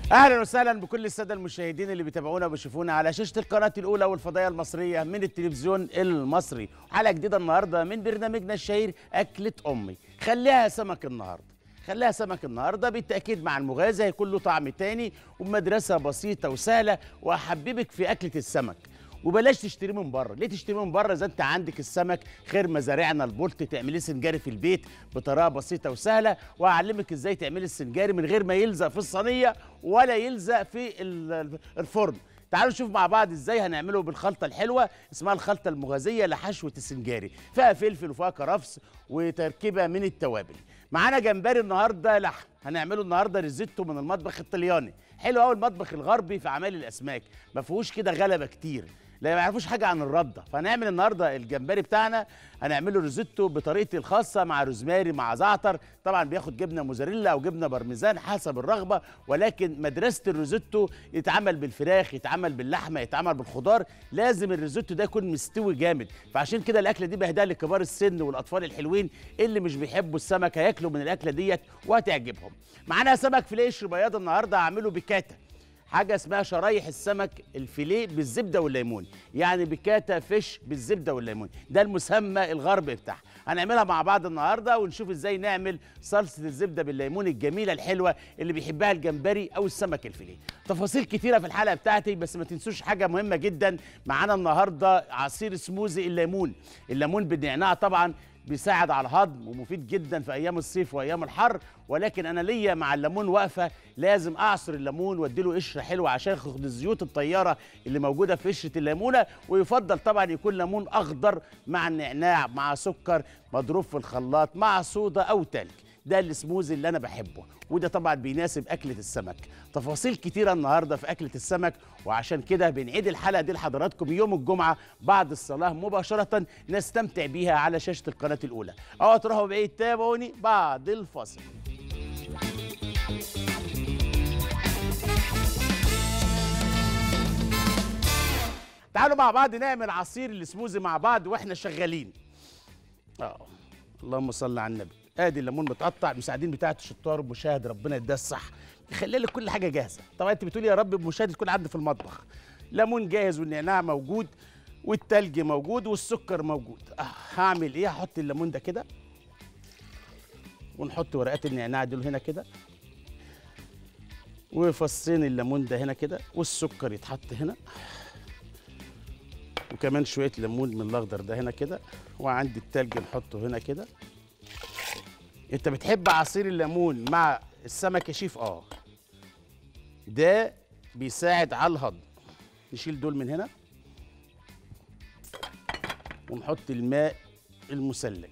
اهلا وسهلا بكل الساده المشاهدين اللي بيتابعونا وبيشوفونا على شاشه القناه الاولى والفضائيه المصريه من التلفزيون المصري حلقه جديده النهارده من برنامجنا الشهير اكله امي خليها سمك النهارده خليها سمك النهارده بالتاكيد مع المغازه هيكون له طعم تاني ومدرسه بسيطه وسهله واحببك في اكله السمك وبلاش تشتريه من بره ليه تشتريه من بره اذا انت عندك السمك خير مزارعنا البولت تعمليه سنجاري في البيت بطريقه بسيطه وسهله واعلمك ازاي تعملي السنجاري من غير ما يلزق في الصينيه ولا يلزق في ال- الفرن تعالوا نشوف مع بعض ازاي هنعمله بالخلطه الحلوه اسمها الخلطه المغازيه لحشوه السنجاري فيها فلفل وفيها كرفس وتركيبه من التوابل معانا جمبري النهارده لحم هنعمله النهارده ريزيتو من المطبخ الطلياني حلو قوي المطبخ الغربي في اعمال الاسماك ما فيهوش كده غلبه كتير لا ما يعرفوش حاجه عن الرده فهنعمل النهارده الجمبري بتاعنا هنعمله ريزيتو بطريقتي الخاصه مع روزماري مع زعتر طبعا بياخد جبنه موزاريلا او جبنه بارميزان حسب الرغبه ولكن مدرسه الريزيتو يتعمل بالفراخ يتعمل باللحمه يتعمل بالخضار لازم الريزيتو ده يكون مستوي جامد فعشان كده الاكله دي بهداها لكبار السن والاطفال الحلوين اللي مش بيحبوا السمك هياكلوا من الاكله ديت وهتعجبهم معانا سمك فيليه قشر بياض النهارده هعمله بكاتا حاجه اسمها شرايح السمك الفيليه بالزبده والليمون يعني بكاتا فيش بالزبده والليمون ده المسمى الغربي بتاعها هنعملها مع بعض النهارده ونشوف ازاي نعمل صلصه الزبده بالليمون الجميله الحلوه اللي بيحبها الجمبري او السمك الفيليه تفاصيل كتيره في الحلقه بتاعتي بس ما تنسوش حاجه مهمه جدا معانا النهارده عصير سموزي الليمون الليمون بالنعناع طبعا بيساعد على الهضم ومفيد جدا في ايام الصيف وايام الحر ولكن انا ليا مع الليمون واقفه لازم اعصر الليمون واديله قشره حلوه عشان ياخد الزيوت الطياره اللي موجوده في قشره الليمونه ويفضل طبعا يكون ليمون اخضر مع النعناع مع سكر مضروب في الخلاط مع صودا او تلج ده السموزي اللي انا بحبه وده طبعا بيناسب اكله السمك تفاصيل كتيره النهارده في اكله السمك وعشان كده بنعيد الحلقه دي لحضراتكم يوم الجمعه بعد الصلاه مباشره نستمتع بيها على شاشه القناه الاولى اوعوا تروحوا بعيد تابعوني بعد الفاصل تعالوا مع بعض نعمل عصير السموزي مع بعض واحنا شغالين اه اللهم صل على النبي ادي الليمون متقطع المساعدين بتاعت الشطار المشاهد ربنا يديها الصح يخلي لك كل حاجه جاهزه طبعا انت بتقولي يا رب المشاهد تكون عندي في المطبخ ليمون جاهز والنعناع موجود والتلج موجود والسكر موجود آه هعمل ايه هحط الليمون ده كده ونحط ورقات النعناع دول هنا كده وفصين الليمون ده هنا كده والسكر يتحط هنا وكمان شويه ليمون من الاخضر ده هنا كده وعندي التلج نحطه هنا كده انت بتحب عصير الليمون مع السمك يا شيف اه ده بيساعد على الهضم نشيل دول من هنا ونحط الماء المسلج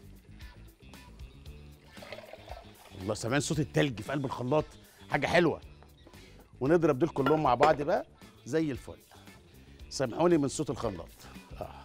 الله سامعين صوت التلج في قلب الخلاط حاجه حلوه ونضرب دول كلهم مع بعض بقى زي الفل سامحوني من صوت الخلاط آه.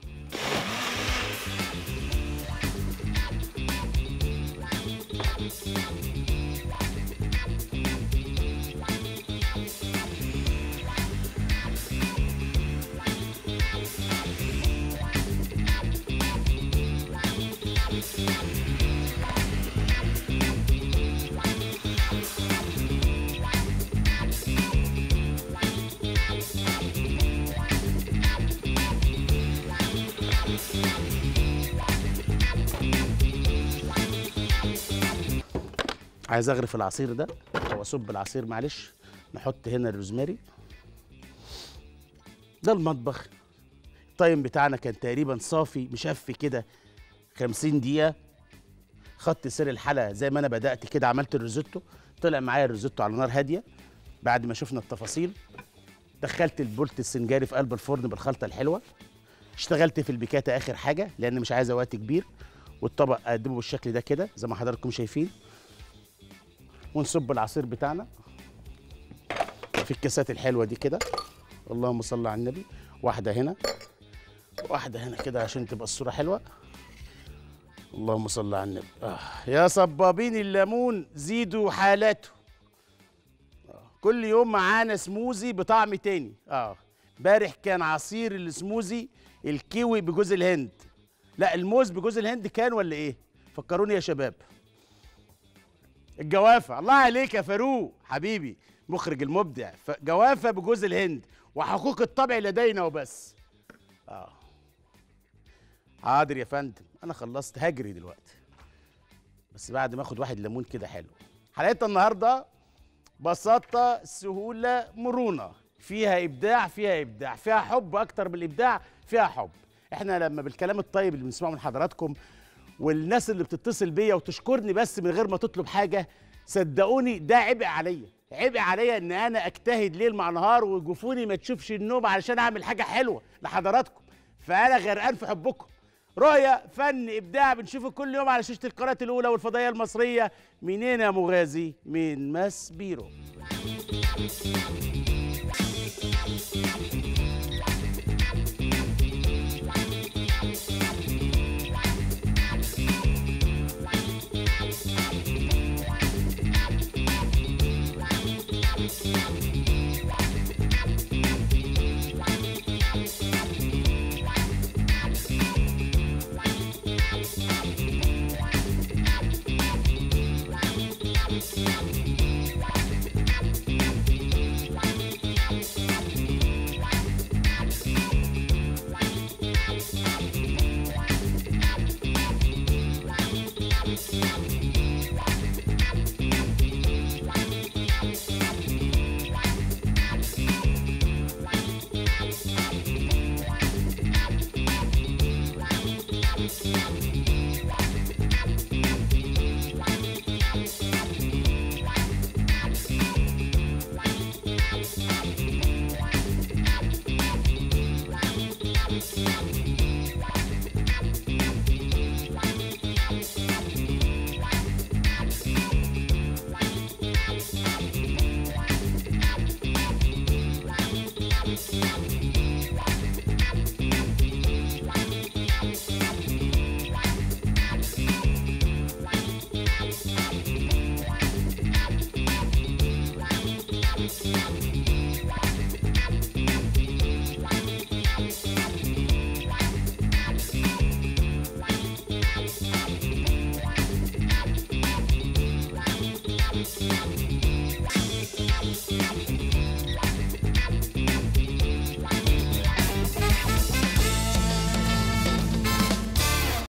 عايز اغرف العصير ده او اصب العصير معلش نحط هنا الروزماري ده المطبخ التايم بتاعنا كان تقريبا صافي مشفي كده 50 دقيقة خدت سير الحلقة زي ما انا بدأت كده عملت الريزوتو طلع معايا الريزوتو على نار هادية بعد ما شفنا التفاصيل دخلت البولت السنجاري في قلب الفرن بالخلطة الحلوة اشتغلت في البيكاتا اخر حاجة لان مش عايزة وقت كبير والطبق اقدمه بالشكل ده كده زي ما حضراتكم شايفين ونصب العصير بتاعنا في الكاسات الحلوه دي كده اللهم صل على النبي واحده هنا واحده هنا كده عشان تبقى الصوره حلوه اللهم صل على النبي آه. يا صبابين الليمون زيدوا حالاته آه. كل يوم معانا سموزي بطعم تاني اه امبارح كان عصير السموزي الكيوي بجوز الهند لا الموز بجوز الهند كان ولا ايه فكروني يا شباب الجوافه الله عليك يا فاروق حبيبي مخرج المبدع جوافه بجوز الهند وحقوق الطبع لدينا وبس اه حاضر يا فندم انا خلصت هجري دلوقتي بس بعد ما اخد واحد ليمون كده حلو حلقتنا النهارده بساطه سهوله مرونه فيها ابداع فيها ابداع فيها حب اكتر من الابداع فيها حب احنا لما بالكلام الطيب اللي بنسمعه من حضراتكم والناس اللي بتتصل بيا وتشكرني بس من غير ما تطلب حاجه صدقوني ده عبء عليا عبء عليا ان انا اجتهد ليل مع نهار وجفوني ما تشوفش النوم علشان اعمل حاجه حلوه لحضراتكم فانا غرقان في حبكم رؤية فن إبداع بنشوفه كل يوم على شاشة القناة الأولى والفضائية المصرية منين يا مغازي؟ من ماس بيرو